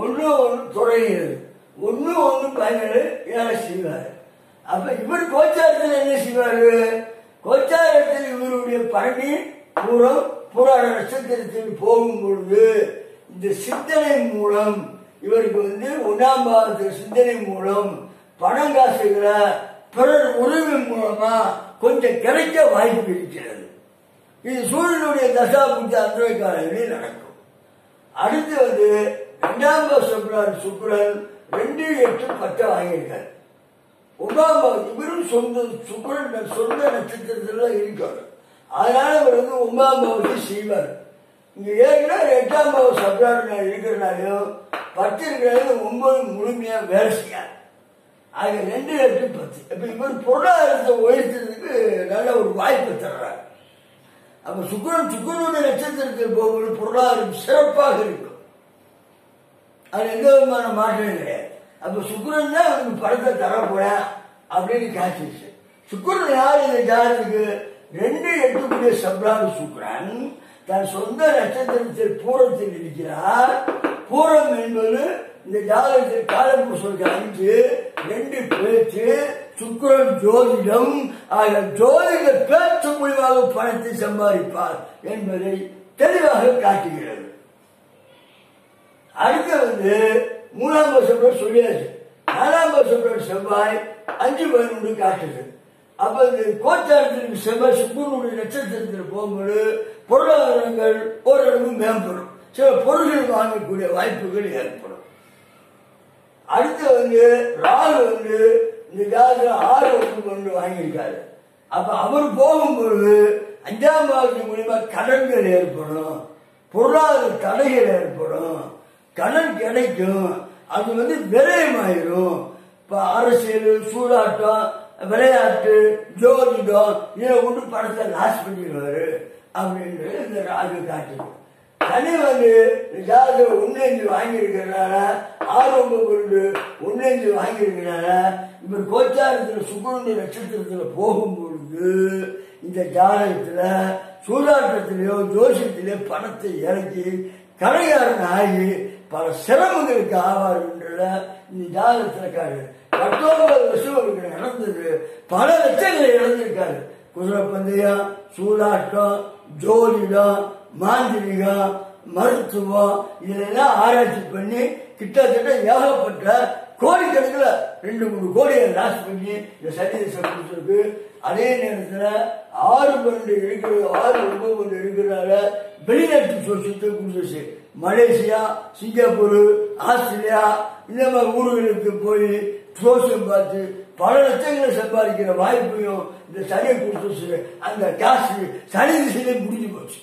ஒன்று ஒன்று தொடங்குகிறது ஒன்று ஒன்று பதினேழு ஏழை செய்வார் அப்ப இவர் கோச்சாரத்தில் என்ன செய்வாரு கோச்சாரத்தில் இவருடைய பரணி பூரம் புராண நட்சத்திரத்தில் போகும் பொழுது இந்த சிந்தனை மூலம் இவருக்கு வந்து ஒன்றாம் பாவத்தில் சிந்தனை மூலம் பணம் காசுகளை பிறர் உறவு மூலமா கொஞ்சம் கிடைக்க வாய்ப்பு இருக்கிறது இது சூரியனுடைய தசா புத்தி அந்தர காலங்களில் நடக்கும் அடுத்து வந்து ரெண்டாம் சுக்ரன் சுக்ரன் ரெண்டு எட்டு பத்து வாங்கியிருக்காரு ஒன்றாம் பாவம் இவரும் சொந்த சுக்ரன் சொந்த நட்சத்திரத்துல இருக்காரு அதனால இவர் வந்து ஒன்பதாம் பாவத்தை செய்வார் இங்க ஏற்கனவே எட்டாம் பாவம் சப்ராடு இருக்கிறனாலையும் பத்து இருக்கிறனாலும் ஒன்பது முழுமையா வேலை செய்யாது ஆக ரெண்டு எட்டு பத்து இப்ப இவர் பொருளாதாரத்தை உயர்த்துறதுக்கு நல்ல ஒரு வாய்ப்பு தர்றாரு அப்ப சுக்கரன் சுக்கரனுடைய நட்சத்திரத்தில் போகும்போது பொருளாதாரம் சிறப்பாக இருக்கும் அது எந்த விதமான மாற்றம் கிடையாது அப்ப சுக்கரன் தான் அவனுக்கு படத்தை தரப்போறேன் அப்படின்னு காட்டுச்சு சுக்கரன் யார் இந்த ஜாதத்துக்கு ரெண்டு எட்டுக்குரிய சப்ரான சுக்கரன் தன் சொந்த நட்சத்திரத்தில் பூரத்தில் இருக்கிறார் பூரம் என்பது இந்த ஜாதகத்தில் காலபுருஷனுக்கு அஞ்சு ரெண்டு பேச்சு சுக்கரன் ஜோதிடம் ஆக ஜோதிட பேச்சு மூலியமாக பணத்தை சம்பாதிப்பார் என்பதை தெளிவாக காட்டுகிறது அடுத்து வந்து மூணாம் வருஷம் சொல்லியாச்சு நாலாம் வருஷம் செவ்வாய் அஞ்சு பதினொன்று காட்டுது அப்ப இந்த கோச்சாரத்திற்கு செவ்வாய் சுக்குருடைய நட்சத்திரத்தில் போகும்போது பொருளாதாரங்கள் ஓரளவு மேம்படும் சில பொருள்கள் வாங்கக்கூடிய வாய்ப்புகள் ஏற்படும் அடுத்து வந்து ராகு வந்து இந்த ஜாதகம் ஆறு வருஷம் கொண்டு வாங்கியிருக்காரு அப்ப அவர் போகும்பொழுது அஞ்சாம் பாவத்தின் மூலியமா கடன்கள் ஏற்படும் பொருளாதார தடைகள் ஏற்படும் கடன் கிடைக்கும் அது வந்து விரயமாயிரும் இப்ப அரசியல் சூதாட்டம் விளையாட்டு ஜோதிடம் இதை கொண்டு பணத்தை லாஸ் பண்ணிடுவாரு அப்படின்றது இந்த ராகு காட்டுது சனி வந்து ஜாதகம் ஒன்னஞ்சு வாங்கியிருக்கிறனால ஆரோக்கிய கொண்டு ஒன்னஞ்சு வாங்கியிருக்கிறனால இவர் கோச்சாரத்தில் சுக்குருண்ட நட்சத்திரத்துல போகும் பொழுது இந்த ஜாதகத்துல சூதாட்டத்திலேயோ ஜோசியத்திலேயோ பணத்தை இறக்கி கடையாரன் ஆகி பல சிரமங்களுக்கு ஆவார்ன்றத இந்த ஜாதகத்துல காடு பத்தொன்பது வருஷம் அவருக்கு நடந்தது பல லட்சங்களை இழந்திருக்காரு குதிரை பந்தயம் சூதாட்டம் ஜோதிடம் மாந்திரிகம் மருத்துவம் இதெல்லாம் ஆராய்ச்சி பண்ணி கிட்டத்தட்ட ஏகப்பட்ட கோடிக்கணக்கில் ரெண்டு மூணு கோடியை லாஸ் பண்ணி இந்த சன்னிதேசம் கொடுத்துருக்கு அதே நேரத்தில் ஆறு பன்னெண்டு இருக்கிற ஆறு ஒன்பது பன்னெண்டு இருக்கிறதால வெளிநாட்டு சொத்து கொடுத்துச்சு மலேசியா சிங்கப்பூர் ஆஸ்திரேலியா இந்த மாதிரி ஊர்களுக்கு போய் சோசியம் பார்த்து பல லட்சங்களை சம்பாதிக்கிற வாய்ப்பையும் இந்த சனியை கொடுத்துச்சு அந்த காசு சனி திசையிலே முடிஞ்சு போச்சு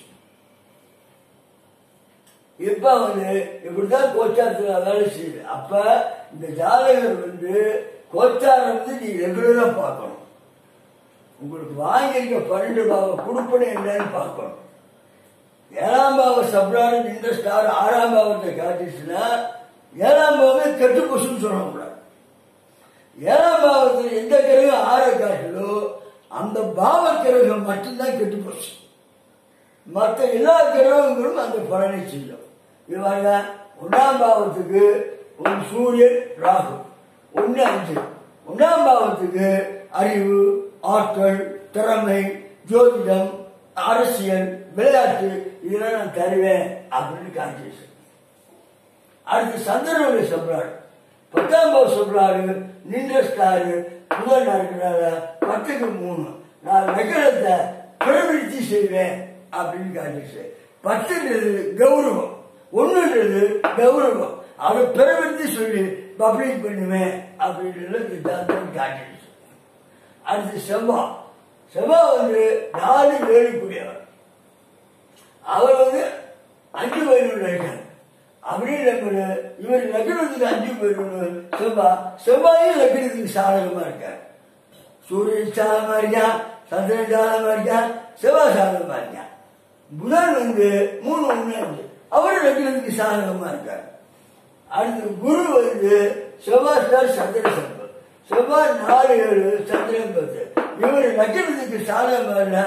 இப்ப வந்து இப்படிதான் கோச்சாரத்துல வேலை செய்யுது அப்ப இந்த ஜாதகர் வந்து கோச்சாரம் வந்து நீ ரெகுலரா பார்க்கணும் உங்களுக்கு வாங்கியிருக்க பன்னெண்டு பாவ கொடுப்பனை என்னன்னு பார்க்கணும் ஏழாம் பாவ சப்ரான நின்ற ஸ்டார் ஆறாம் பாவத்தை காட்டிச்சுன்னா ஏழாம் பாவம் கெட்டு போச்சுன்னு சொல்லக்கூடாது ஏழாம் பாவத்தில் எந்த கிரகம் ஆற காட்டிலோ அந்த பாவ கிரகம் மட்டும்தான் கெட்டு போச்சு மற்ற எல்லா கிரகங்களும் அந்த பலனை செய்யும் இவங்க ஒன்றாம் பாவத்துக்கு ஒரு சூரியன் ராகு ஒன்று அஞ்சு ஒன்றாம் பாவத்துக்கு அறிவு ஆற்றல் திறமை ஜோதிடம் அரசியல் விளையாட்டு இதெல்லாம் நான் தருவேன் அப்படின்னு காட்டிச்சு அடுத்து சந்திரனுடைய சொல்றாரு பத்தாம் பாவம் சொல்றாரு நின்ற ஸ்டாரு புதன் இருக்கிறார பத்துக்கு மூணு நான் நகரத்தை பிரபிடிச்சு செய்வேன் அப்படின்னு காட்டிச்சு பத்துன்றது கௌரவம் ஒண்ணுன்றது கௌரவம் அதை பிரபிடித்து சொல்லி பப்ளிக் பண்ணுவேன் அப்படின்றது இந்த ஜாதகம் காட்டிடுச்சு அடுத்து செவ்வாய் செவ்வாய் வந்து நாலு வேலுக்குரியவர் அவர் வந்து அஞ்சு பதினொன்று இருக்கார் அப்படின்னு இவர் லக்னத்துக்கு அஞ்சு பதினொன்று செவ்வாய் செவ்வாயும் லக்னத்துக்கு சாதகமா இருக்கார் சூரியன் சாதகமா இருக்கான் சந்திரன் சாதகமா இருக்கான் செவ்வாய் சாதகமா இருக்கான் புதன் வந்து மூணு ஒண்ணு அஞ்சு அவரும் லக்னத்துக்கு சாதகமா இருக்கார் அடுத்து குரு வந்து செவ்வாய் ஸ்டார் சந்திர சம்பத் செவ்வாய் நாலு ஏழு சந்திரன் பத்து இவர் லட்சணத்துக்கு சாதகமா இல்ல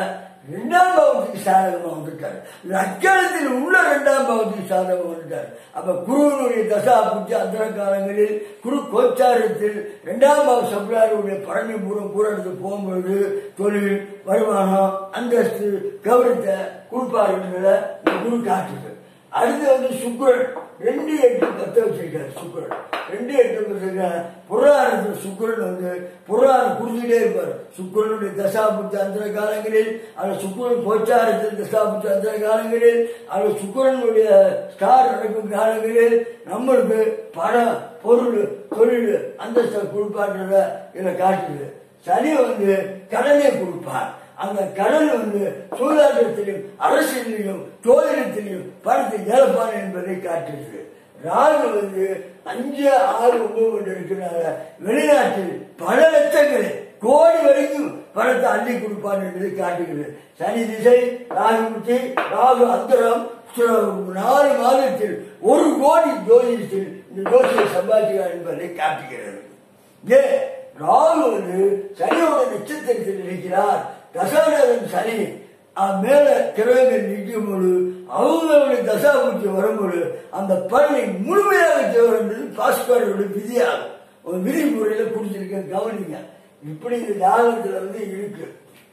ரெண்டாம் பாவத்துக்கு சாதகமா வந்துட்டார் லக்கணத்தில் உள்ள ரெண்டாம் பாவத்துக்கு சாதகமா வந்துட்டார் அப்ப குருவனுடைய தசா புத்தி அந்தர காலங்களில் குரு கோச்சாரத்தில் ரெண்டாம் பாவ சப்ளாருடைய பழனி பூரம் பூரத்துக்கு போகும்போது தொழில் வருமானம் அந்தஸ்து கௌரவத்தை கொடுப்பாருன்றத இந்த குரு காட்டுது அடுத்து வந்து சுக்கிரன் ரெண்டு எட்டு பத்த வச்சிருக்காரு சுக்கிரன் ரெண்டு எட்டு வச்சிருக்காரு பொருளாதாரத்தில் சுக்கிரன் வந்து பொருளாதாரம் குடிச்சுட்டே இருப்பார் சுக்கிரனுடைய தசாபுத்தி அந்த காலங்களில் அது சுக்கிரன் கோச்சாரத்தில் தசாபுத்தி அந்த காலங்களில் அது சுக்கிரனுடைய ஸ்டார் நடக்கும் காலங்களில் நம்மளுக்கு பணம் பொருள் தொழில் அந்தஸ்தை கொடுப்பான்றத இதில் காட்டுது சனி வந்து கடனை கொடுப்பார் அந்த கடன் வந்து சூதாட்டத்திலும் அரசியலிலும் ஜோதிடத்திலும் பணத்தை இழப்பான் என்பதை காட்டுகிறது ராகு வந்து அஞ்சு ஆறு ஒன்பது கொண்டு இருக்கிறாங்க வெளிநாட்டில் பல லட்சங்களை கோடி வரைக்கும் பணத்தை அள்ளி கொடுப்பான் என்பதை காட்டுகிறது சனி திசை ராகு புத்தி ராகு அந்தரம் நாலு மாதத்தில் ஒரு கோடி ஜோதிடத்தில் இந்த ஜோதியை சம்பாதிக்கிறார் என்பதை காட்டுகிறது ஏன் ராகு வந்து சனியோட நட்சத்திரத்தில் இருக்கிறார் தசாநாதன் சனி அஹ் மேல கிரகங்கள் நிற்கும் பொழுது அவங்களுடைய தசாபுத்தி வரும்போது அந்த பலனை முழுமையாக தேவை என்பது பாஸ்கரோட விதியாகும் ஒரு விதிமுறையில குறிச்சிருக்க கவனிங்க இப்படி இந்த ஜாதகத்துல வந்து இருக்கு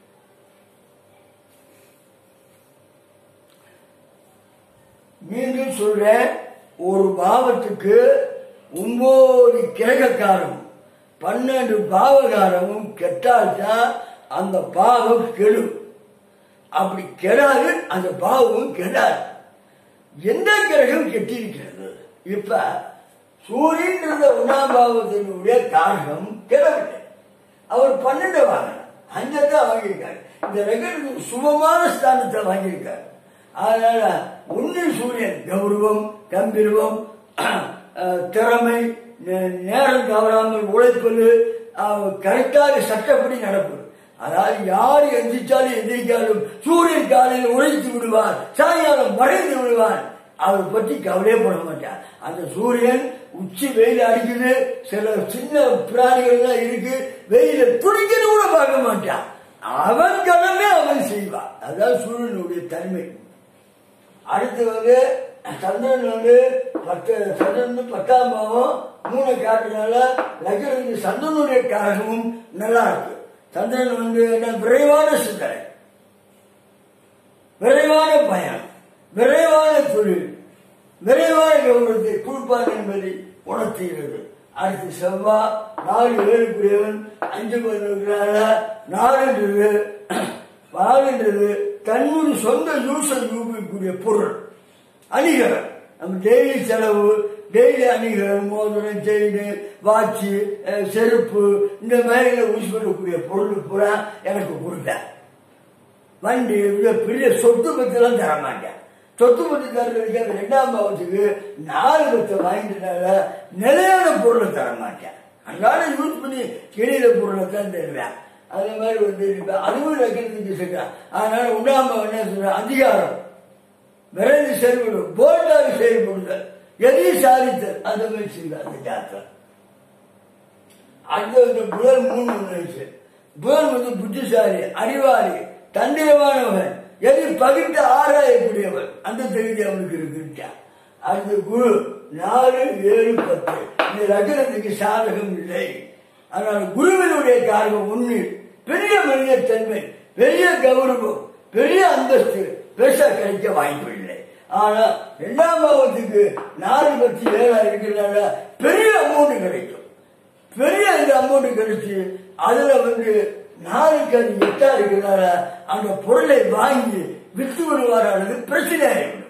மீண்டும் சொல்றேன் ஒரு பாவத்துக்கு ஒன்பது கிரகக்காரமும் பன்னெண்டு பாவகாரமும் கெட்டால்தான் அந்த பாவம் கெடும் அப்படி கெடாது அந்த பாவமும் கெடாது எந்த கிரகம் கெட்டிருக்கிறது இப்ப சூரியன்றத ஒன்னாம் பாவத்தினுடைய காரகம் கெடவில்லை அவர் பன்னெண்டு வாங்கினார் அஞ்சதான் வாங்கியிருக்காரு இந்த ரெகட் சுபமான ஸ்தானத்தை வாங்கியிருக்காரு அதனால ஒன்னு சூரியன் கௌரவம் கம்பீரவம் அஹ், திறமை நே- நேரம் தவறாமல் உழைப்பது அஹ், கரெக்டாக சட்டப்படி நடப்பது அதாவது யார் எந்திரிச்சாலும் எந்திரிக்காலும் சூரியன் காலையில் உழைத்து விடுவார் சாயங்காலம் மறைந்து விடுவார் அவரை பற்றி கவலையே பட மாட்டார் அந்த சூரியன் உச்சி வெயில் அடிக்குது சில சின்ன பிராணிகள் எல்லாம் இருக்கு வெயில துணிக்கிறது கூட பார்க்க மாட்டான் அவன் கடமை அவன் செய்வான் அதான் சூரியனுடைய தன்மை அடுத்து வந்து சந்திரன் வந்து பத்து சந்திரன் வந்து பத்தாம் பாவம் மூணு காட்டுனால லக்னத்துக்கு சந்திரனுடைய காரகமும் நல்லா இருக்கு சந்திரன் வந்து என்ன விரைவான சிந்தனை விரைவான பயணம் விரைவான தொழில் விரைவான கௌரவத்தை கொடுப்பான் என்பதை உணர்த்துகிறது அடுத்து செவ்வாய் நாலு ஏழுக்குரியவன் அஞ்சு பதினொன்றால நாலுன்றது நாலுன்றது தன்னுடைய சொந்த யூஸை யூபிக்கக்கூடிய பொருள் அணிகலன் நம்ம டெய்லி செலவு டெய்லி அணிகலன் மோதிரம் செயின் வாட்சு அஹ், செருப்பு இந்த மாதிரி யூஸ் பண்ணக்கூடிய பொருள் பூரா எனக்கு கொடுத்தேன் வண்டி இவ்வளோ பெரிய சொத்து பத்தெல்லாம் தர மாட்டேன் சொத்து பத்து தர்றதுக்கு அந்த ரெண்டாம் பாவத்துக்கு நாலு பத்தை வாங்கிட்டனால நிலையான பொருளை தர மாட்டேன் அன்றாட யூஸ் பண்ணி கிளியில பொருளை தான் தருவேன் அதே மாதிரி வந்து இப்ப அதுவும் வைக்கிறதுக்கு சொல்றேன் அதனால உண்ணாம என்ன சொல்ற அதிகாரம் விரைந்து செயல்படும் போல்டாக செயல்படுதல் எதையும் சாதித்தல் அந்த மாதிரி செய்வார் அந்த ஜாத்திரம் அடுத்து வந்து புதன் மூணு வயசு புதன் வந்து புத்திசாலி அறிவாளி தந்திரமானவன் எது பகிர்ந்து ஆராயக்கூடியவன் அந்த தகுதி அவனுக்கு இருக்குட்டான் அடுத்து குரு நாலு ஏழு பத்து இந்த லக்னத்துக்கு சாதகம் இல்லை ஆனால் குருவினுடைய காரணம் ஒண்ணு பெரிய மனித தன்மை பெரிய கௌரவம் பெரிய அந்தஸ்து பெருசா கிடைக்க வாய்ப்பு இல்லை ஆனா இரண்டாம் பாவத்துக்கு நாலு பத்து ஏழா இருக்கிறதால பெரிய அமௌண்ட் கிடைக்கும் பெரிய இந்த அமௌண்ட் கிடைச்சு அதுல வந்து நாளுக்கு அது எட்டா இருக்கிறதால அந்த பொருளை வாங்கி வித்து விடுவார் அல்லது பிரச்சனை ஆயிடும்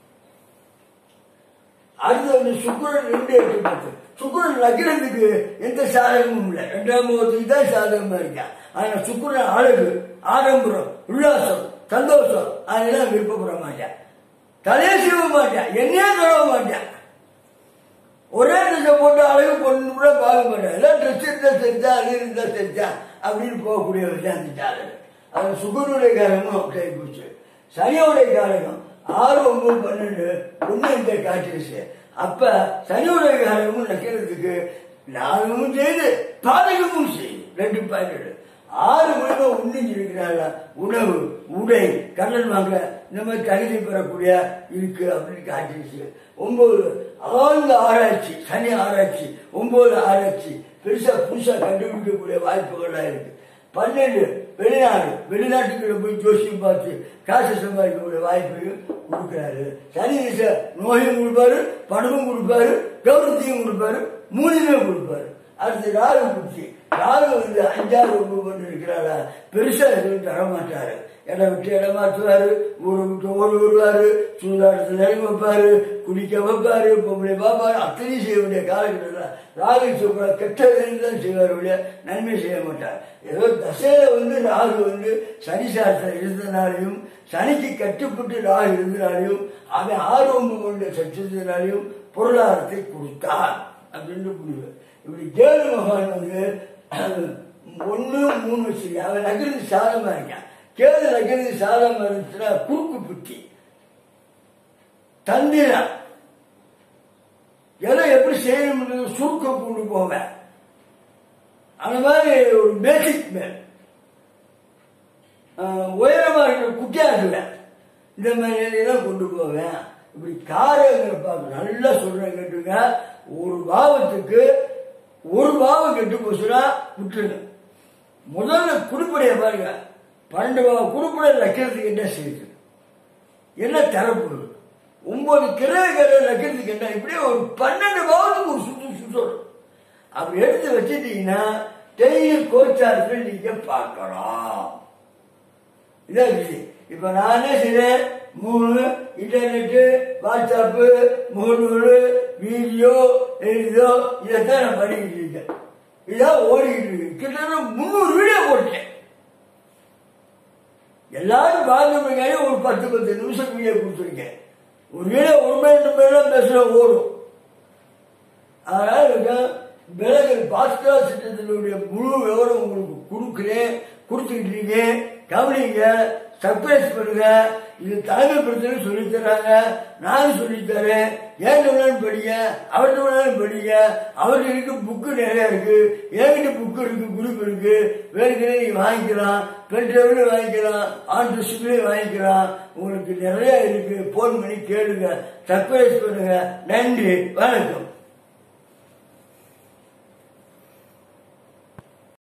அடுத்து வந்து சுக்குரன் ரெண்டு எட்டு பத்து சுக்குரன் லக்னத்துக்கு எந்த சாதகமும் இல்லை ரெண்டாம் முகத்துக்கு தான் சாதகமா இருக்கா ஆனா சுக்குரன் அழகு ஆடம்பரம் உல்லாசம் சந்தோஷம் அதெல்லாம் விருப்பப்பட மாட்டேன் தலையே செய்ய மாட்டேன் என்னையே சொல்ல மாட்டேன் ஒரே ட்ரெஸ்ஸை போட்டு அழகு பொண்ணு கூட பார்க்க மாட்டேன் எல்லாம் ட்ரெஸ் இருந்தா செஞ்சா அது இருந்தா செஞ்சா அப்படின்னு போகக்கூடியவர் தான் அந்த ஜாதகம் அது சுகுருடைய காரணமும் கை போச்சு சனியோடைய காரணம் ஆறு ஒன்பது பன்னெண்டு ஒண்ணு இந்த காட்டிருச்சு அப்ப சனியோடைய காரணமும் நக்கிறதுக்கு லாபமும் செய்து பாதகமும் செய்யும் ரெண்டு பாயிண்ட் ஆறு மணிக்கு உண்ணிஞ்சு இருக்கிறாங்க உணவு உடை கடன் வாங்க இந்த மாதிரி தகுதி பெறக்கூடிய இருக்கு அப்படின்னு காட்டிடுச்சு ஒன்பது ஆழ்ந்த ஆராய்ச்சி சனி ஆராய்ச்சி ஒன்பது ஆராய்ச்சி பெருசா புதுசா கண்டுபிடிக்கக்கூடிய வாய்ப்புகள்லாம் இருக்கு பன்னெண்டு வெளிநாடு வெளிநாட்டுக்குள்ள போய் ஜோசியம் பார்த்து காசு சம்பாதிக்கக்கூடிய வாய்ப்பையும் கொடுக்குறாரு சனி திசை நோயும் கொடுப்பாரு பணமும் கொடுப்பாரு கௌரவத்தையும் கொடுப்பாரு மூணுமே கொடுப்பாரு அடுத்து ராகு குச்சி ராகு வந்து அஞ்சாறு ஒன்பது கொண்டு இருக்கிறாரா பெருசா எதுவும் தர மாட்டாரு இடம் விட்டு இடம் மாற்றுவாரு ஊரை விட்டு ஓடி வருவாரு சூதாட்டத்தில் இறங்கி வைப்பாரு குடிக்க வைப்பாரு பொம்பளை பார்ப்பாரு அத்தனையும் செய்ய வேண்டிய காலகட்டத்தில் ராகு சொல்ற கெட்டதுன்னு தான் செய்வார் ஒழிய நன்மை செய்ய மாட்டார் ஏதோ தசையில வந்து ராகு வந்து சனி சாஸ்திரம் இருந்தனாலையும் சனிக்கு கட்டுப்பட்டு ராகு இருந்தனாலையும் அவன் ஆர்வம் கொண்ட சச்சத்தினாலையும் பொருளாதாரத்தை கொடுத்தான் அப்படின்னு முடிவு இப்படி கேது மகான் வந்து ஒன்று மூணு வச்சிருக்கேன் அவன் நகர்ந்து சாதமா இருக்கான் கேது நகர்ந்து சாதமா இருந்துச்சுன்னா குறுக்கு புத்தி தந்திரம் எதை எப்படி செய்யணும்ன்றது சுருக்க கொண்டு போவேன் அந்த மாதிரி ஒரு பேசிக் மேல் உயரமா இருக்கிற குட்டியாக்குவேன் இந்த மாதிரி எல்லாம் கொண்டு போவேன் இப்படி காரியங்களை பார்க்க நல்லா சொல்றேன் கேட்டுங்க ஒரு பாவத்துக்கு ஒரு பாவம் கெட்டு போச்சுன்னா விட்டுருங்க முதல்ல குடுப்படைய பாருங்க பன்னெண்டு பாவம் குடுப்படைய லக்கிறதுக்கு என்ன செய்யுது என்ன தரப்போகுது ஒன்பது கிரகங்களை லக்கிறதுக்கு என்ன இப்படியே ஒரு பன்னெண்டு பாவத்துக்கு ஒரு சுற்று சுற்றணும் அப்படி எடுத்து வச்சுட்டீங்கன்னா டெய்லி கோச்சாரத்தில் நீங்க பார்க்கலாம் இதான் விஷயம் இப்ப நானே செய்றேன் மூணு இன்டர்நெட்டு வாட்ஸ்அப்பு முகநூல் வீடியோ இதோ இதைத்தான் நான் பண்ணிக்கிட்டு இருக்கேன் இதான் ஓடிக்கிட்டு இருக்கு கிட்டத்தட்ட முந்நூறு வீடியோ போட்டேன் எல்லாரும் பார்க்கறதுக்காக ஒரு பத்து பத்து நிமிஷம் வீடியோ கொடுத்துருக்கேன் ஒரு வீடியோ ஒரு மணி ரெண்டு மணி நேரம் பேசுற ஓடும் அதனால இருக்க விலகல் பாஸ்கரா திட்டத்தினுடைய முழு விவரம் உங்களுக்கு கொடுக்குறேன் கொடுத்துக்கிட்டு இருக்கேன் கவனிங்க சர்ப்ரைஸ் பண்ணுங்க இது தலைமை பிரச்சனை சொல்லித் தராங்க நானும் சொல்லித் தரேன் ஏன் வேணாலும் படிங்க அவர்கிட்ட வேணாலும் படிங்க அவர்கிட்ட இருக்கு புக்கு நிறைய இருக்கு என்கிட்ட புக்கு இருக்கு குரூப் இருக்கு வேணுங்களே நீங்க வாங்கிக்கலாம் பெட்ரோல் வாங்கிக்கலாம் ஆன் டிஸ்பிளே வாங்கிக்கலாம் உங்களுக்கு நிறைய இருக்கு போன் பண்ணி கேளுங்க சர்ப்ரைஸ் பண்ணுங்க நன்றி வணக்கம்